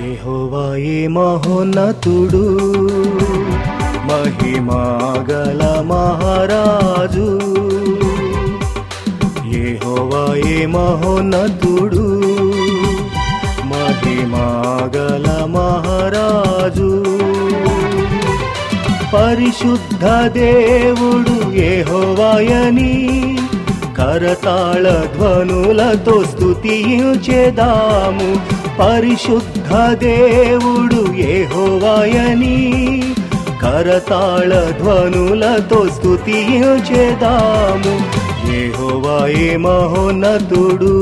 యెహోవాయే మహోన్నతుడు మహిమాగల మహారాజు యెహోవాయే మహోన్నతుడు మహిమాగల మహారాజు పరిశుద్ధ దేవుడు యెహోవాయని కరతాళ ధ్వనులతో స్తుతించేదాము పరిశుద్ధ దేవుడు యెహోవాయని కరతాళ ధ్వనులతో స్తుతించేదాము యెహోవాయే మహోన్నతుడు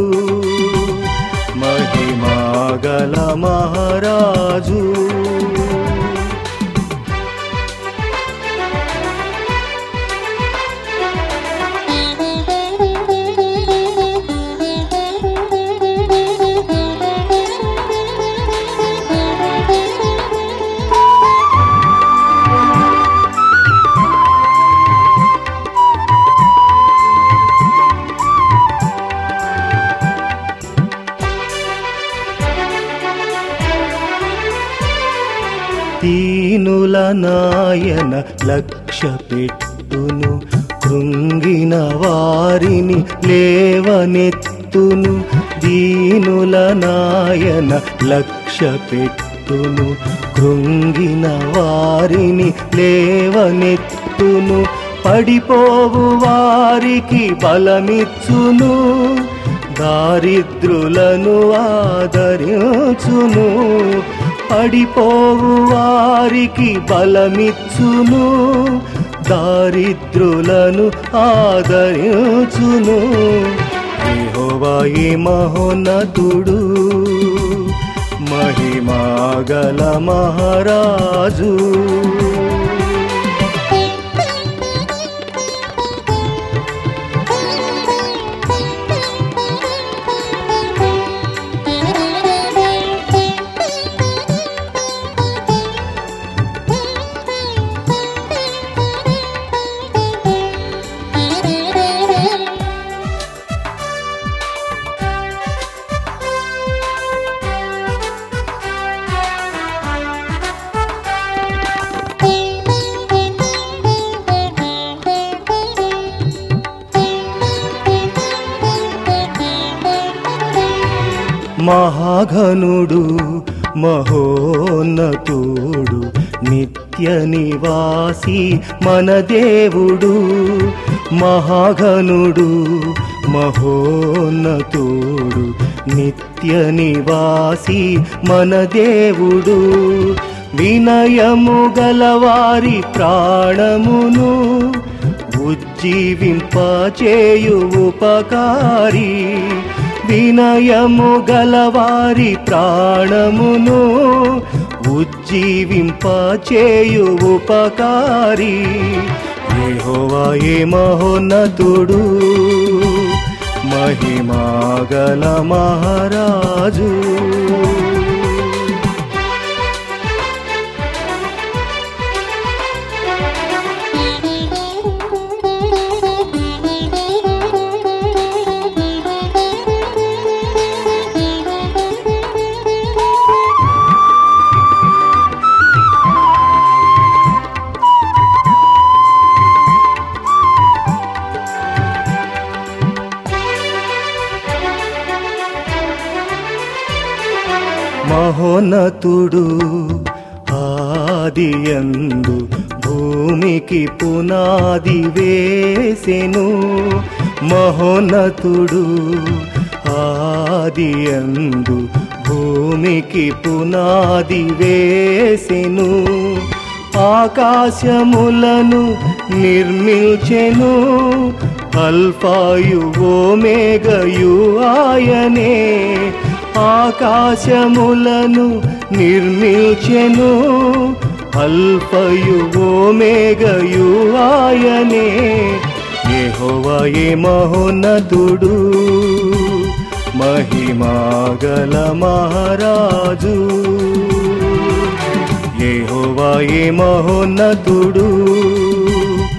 మహిమాగల మహారాజు దీనుల నాయన లక్ష్య పెట్టును కృంగిన వారిని లేవనెత్తును దీనుల నాయన లక్ష్య పెట్టును కృంగిన వారిని లేవనెత్తును పడిపోవు వారికి బలమిచ్చును దారిద్రులను ఆదరించును పడిపోవు వారికి బలమిచ్చును దారిద్రులను ఆదరించును యెహోవాయే మహోన్నతుడు మహిమాగల మహారాజు మహాఘనుడు మహోన్నతుడు నిత్య నివాసి మన దేవుడు మహాఘనుడు మహోన్నతుడు నిత్య నివాసి మన దేవుడు వినయము గలవారి ప్రాణమును ఉజ్జీవింపచేయు ఉపకారి వినయము గలవారి ప్రాణమును ఉజ్జీవింపచేయు ఉపకారి యెహోవాయే మహోన్నతుడు మహిమాగల మహారాజు మహోన్నతుడు ఆదియందు భూమికి పునాది వేసెను మహోన్నతుడు ఆదియందు భూమికి పునాది వేసెను ఆకాశములను నిర్మించెను అల్ఫాయు ఓమేగయు ఆయనే ఆకాశములను నిర్మించెను అల్ఫయు ఓమేగయు ఆయనే యెహోవాయే మహోన్నతుడు మహిమాగల మహారాజు యెహోవాయే మహోన్నతుడు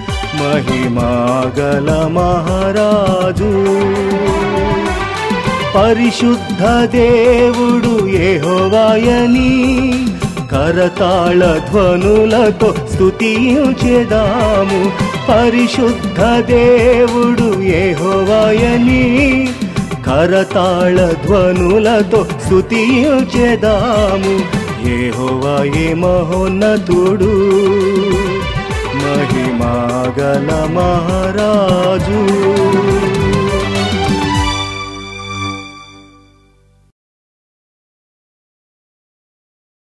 మహిమాగల మహారాజు పరిశుద్ధ దేవుడు ఏహోవాయని కరతాళ ధ్వనులతో స్తుతించెదాము పరిశుద్ధ దేవుడు ఏహోవాయని కరతాళ ధ్వనులతో స్తుతించెదాము ఏహోవాయే మహోన్నతుడు మహిమాగల మహారాజు